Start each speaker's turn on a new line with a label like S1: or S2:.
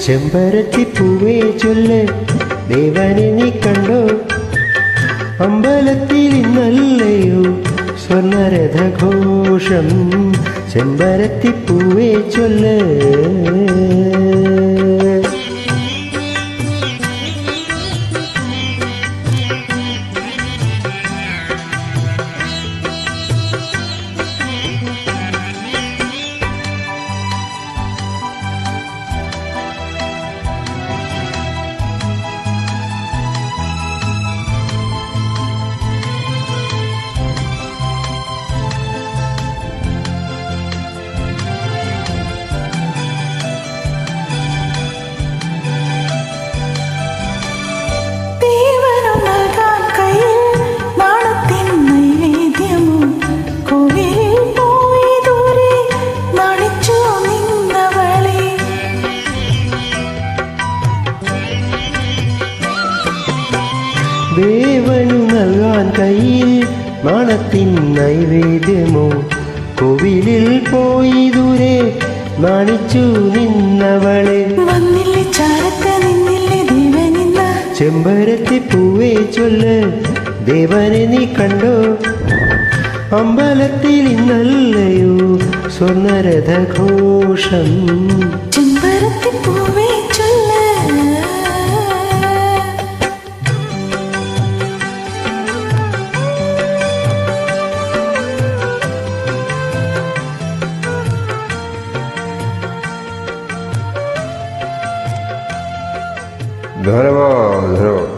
S1: ചെമ്പരത്തിപ്പൂവേ ചൊല്ല് ദേവനെ നീ കണ്ടോ അമ്പലത്തിൽ ഇന്നല്ലയോ സ്വർണരഥഘോഷം ചെമ്പരത്തിപ്പൂവേ ചൊല്ല്
S2: ദൈവനം നൽകാൻ കയ്യിൽ നാണത്തിൻ നൈവേദ്യമോ കോവിലിൽ പോയി ദൂരെ നാണിച്ചു നിന്നവളെ
S1: ദേവനു നൽകാൻ കയ്യിൽ നാണത്തിൻ നൈവേദ്യമോ കോവിലിൽ പോയി ദൂരെ നാണിച്ചു നിന്നവളെ
S2: വന്നില്ലേ ചാരത്ത് നിന്നില്ലേ ദേവനിന്ന
S1: ചെമ്പരത്തിപ്പൂവേ ചൊല്ല് ദേവനെ നീ കണ്ടോ അമ്പലത്തിൽ ഇന്നല്ലയോ സ്വർണരഥഘോഷം
S2: ചെമ്പരത്തി പൂവേ ചൊല്ല
S3: ধন্যবাদ ধন্যবাদ